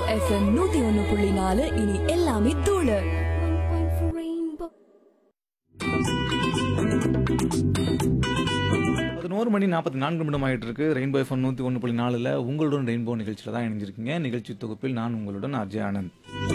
FM நூத்தி ஒன்னு புள்ளி நாலு இனி எல்லாமே தூளு பதினோரு மணி நாற்பத்தி நான்கு நிமிடம் ஆகிட்டு இருக்கு ரெயின்போ எஃப்எம் நூற்றி ஒன்று புள்ளி நாலில் உங்களுடன் ரெயின்போ நிகழ்ச்சியில் தான் இணைஞ்சிருக்கீங்க நிகழ்ச்சி தொகுப்பில் நான் உங்களுடன் அஜய் ஆனந்த்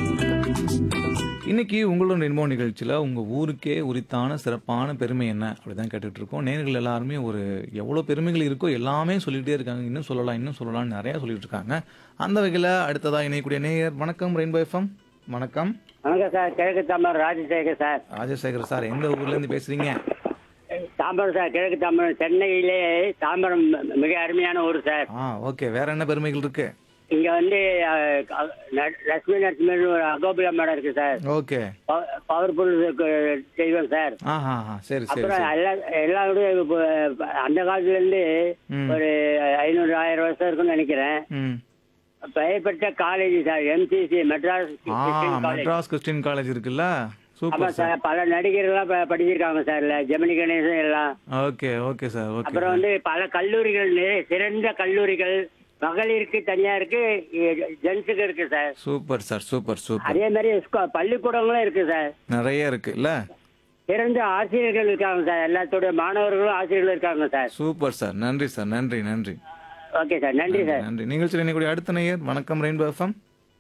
இன்னைக்கு உங்களுடன் ரெயின்போ நிகழ்ச்சியில் உங்கள் ஊருக்கே உரித்தான சிறப்பான பெருமை என்ன அப்படி தான் கேட்டுட்டு இருக்கோம் நேர்கள் எல்லாருமே ஒரு எவ்வளோ பெருமைகள் இருக்கோ எல்லாமே சொல்லிகிட்டே இருக்காங்க இன்னும் சொல்லலாம் இன்னும் சொல்லலாம்னு நிறையா சொல்லிட்டு இருக்காங்க அந்த வகையில் அடுத்ததாக இணையக்கூடிய நேயர் வணக்கம் ரெயின்போ எஃப்எம் வணக்கம் வணக்கம் சார் கிழக்கு தாம்பரம் ராஜசேகர் சார் ராஜசேகர் சார் எந்த ஊர்லேருந்து பேசுகிறீங்க தாம்பரம் சார் கிழக்கு தாம்பரம் சென்னையிலே தாம்பரம் மிக அருமையான ஊர் சார் ஆ ஓகே வேற என்ன பெருமைகள் இருக்கு இங்க வந்து அஹ், அஹ், ந- லட்சுமி நரசிம்மன் ஒரு அகோபில மடம் இருக்கு சார் ஓகே பவர்ஃபுல் செய்வோம் சார் ஆ ஆ ஆ சரி சரி அப்புறம் சரி எல்லா எல்லாருடைய இப்ப, அந்த காலத்துல இருந்து ம். ஒரு ஐநூறு ஆயிரம் வருஷம் இருக்கும்னு நினைக்கிறேன் ம் பெயர் பெற்ற காலேஜ் சார் எம்சிசி மெட்ராஸ் ஆ Christian college Madras Christian college இருக்குல்ல ஆமா சூப்பர் சார் சார் பல நடிகர்கள்லாம் ப- படிச்சிருக்காங்க சார் இல்ல ஜெமினி கணேசன் எல்லாம் ஓகே ஓகே சார் ஓகே அப்புறம் வந்து பல கல்லூரிகள் நிறைய சிறந்த கல்லூரிகள் மகளிருக்கு தனியா இருக்கு ஜென்ஸுக்கு இருக்கு sir super sir super super அதே மாதிரி ஸ்கூ- பள்ளிக்கூடங்களும் இருக்கு சார் நிறைய இருக்கு இல்ல சிறந்த ஆசிரியர்கள் இருக்காங்க சார் எல்லாத்தோட மாணவர்களும் ஆசிரியர்களும் இருக்காங்க சார் சூப்பர் சார் நன்றி சார் நன்றி நன்றி ஓகே சார் நன்றி சார் நன்றி நிகழ்ச்சியில் இணைக்கூடிய அடுத்த நேயர் வணக்கம் ரெயின்போ எஃப்எம்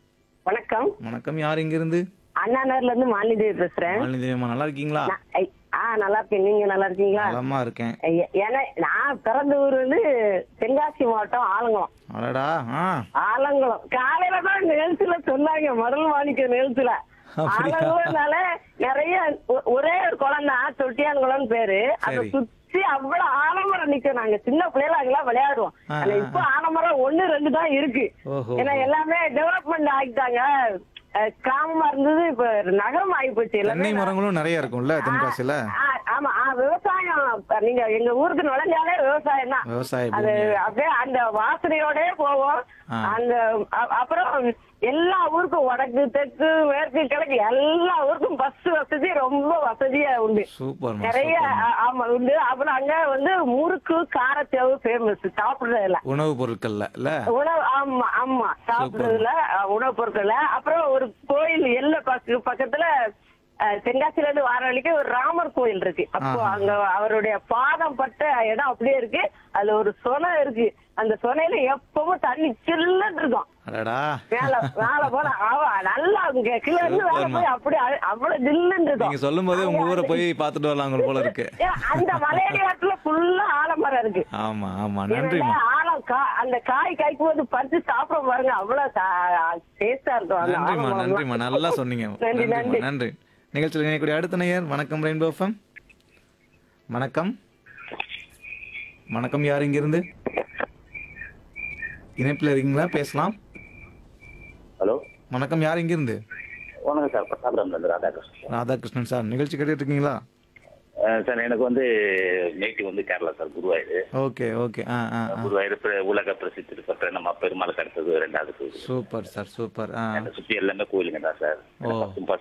வணக்கம் வணக்கம் யார் இங்க இருந்து அண்ணா நகர்ல இருந்து மாலிதேவி பேசுறேன் மாலினி தேவியம்மா நல்லா இருக்கீங்களா நான் ஐ- ஆ நல்லா இருக்கேன் நீங்க நல்லா இருக்கீங்களா நலமா இருக்கேன் ஐய- ஏன்னா நான் பிறந்த ஊர் வந்து தென்காசி மாவட்டம் ஆலங்குளம் அடடா ஆ ஆலங்குளம் காலையில தான் நிகழ்ச்சியில சொன்னாங்க மடல் மாணிக்க நிகழ்ச்சியில அப்படியா? ஆலங்குளம்னால நிறைய ஒ- ஒரே ஒரு குளம் தான் தொட்டியான் குளம்னு பேரு அதை சரி. சுத்தி அவ்வளவு ஆலமரம் நிக்கும் நாங்க சின்ன பிள்ளைல அங்கெல்லாம் விளையாடுவோம் ஆ, ஆனா ஆ, இப்ப ஆலமரம் ஒண்ணு ரெண்டு தான் இருக்கு ஓஹோ ஏன்னா எல்லாமே டெவலப்மெண்ட் ஆகிட்டாங்க அஹ் கிராமமா இருந்தது இப்ப நகரம் ஆகி போச்சு தென்னை எல்லாமே மரங்களும் நிறைய இருக்கும்ல தென்காசியில ஆ, ஆமா ஆ, விவசாயம் இப்ப நீங்க எங்க ஊருக்கு நுழைஞ்சாலே விவசாயம் தான் விவசாய அது பூமி அப்படியே அந்த வாசனையோட போவோம் ஆ. அந்த அ- அப்புறம் எல்லா ஊருக்கும் வடக்கு தெற்கு மேற்கு கிழக்கு எல்லா ஊருக்கும் பஸ் வசதி ரொம்ப வசதியா உண்டு சூப்பர் நிறைய ஆ- ஆமா உண்டு அப்புறம் அங்க வந்து முறுக்கு காரத்தேவு ஃபேமஸ் சாப்பிடுறதுல உணவுப் பொருட்கள்ல இல்ல உணவு ஆமா ஆமா சாப்பிடுறதுல அஹ், உணவுப் பொருட்கள்ல அப்புறம் ஒரு கோயில் எல்ல பக்க பக்கத்துல அஹ், தென்காசில இருந்து வர வழிக்கு ஒரு ராமர் கோயில் இருக்கு அப்போ ஆஹா. அங்க அவருடைய பாதம் பட்ட இடம் அப்படியே இருக்கு அதுல ஒரு சொனை இருக்கு அந்த சொனையில எப்பவும் தண்ணி சில்லுன்னு இருக்கும் அடடா மேல மேல போன அவ நல்லா அங்க கீழே இருந்து மேல சூப்பர்மா. போய் அப்படியே அ- அவ்வளவு ஜில்லுன்னு இருக்கும் நீங்க சொல்லும் போதே உங்க ஊரை போய் பார்த்துட்டு வரலாம் போல இருக்கு ஏன், அந்த மலையடியாட்டுல ஃபுல்லா ஆலமரம் இருக்கு ஆமா ஆமா ஏன்னா, நன்றிம்மா ஆலம் கா- அந்த காய் காய்க்கும் போது பறிச்சு சாப்பிட பாருங்க அவ்வளவு டேஸ்டா இருக்கும் அந்த நன்றிம்மா ஆலமரம்லாம். நன்றிம்மா நல்லா சொன்னீங்க நன்றி நன்றிம்மா நன்றி நன்றி நிகழ்ச்சியில் இணையக்கூடிய அடுத்த நேயர் வணக்கம் ரெயின்போ எஃப்எம் வணக்கம் வணக்கம் யார் இங்கிருந்து இணைப்பில் இருக்கீங்களா பேசலாம் ஹலோ வணக்கம் யார் இங்கிருந்து வணக்கம் சார் பிரதாபராம்லேருந்து ராதாகிருஷ்ணன் ராதாகிருஷ்ணன் சார் நிகழ்ச்சி கேட்டுட்டு இருக்கீங்களா அஹ் சார் எனக்கு வந்து நேட்டிவ் வந்து Kerala sir Guruvayur okay okay ஆ ஆ ஆ குருவாயூர் பிர- உலக பிரசித்தி பெற்ற நம்ம பெருமாளுக்கு அடுத்தது ரெண்டாவது கோயில் சூப்பர் சார் சூப்பர் ஆ என்னை சுற்றி எல்லாமே கோயிலுங்க தான் சார் ஓ. பசும்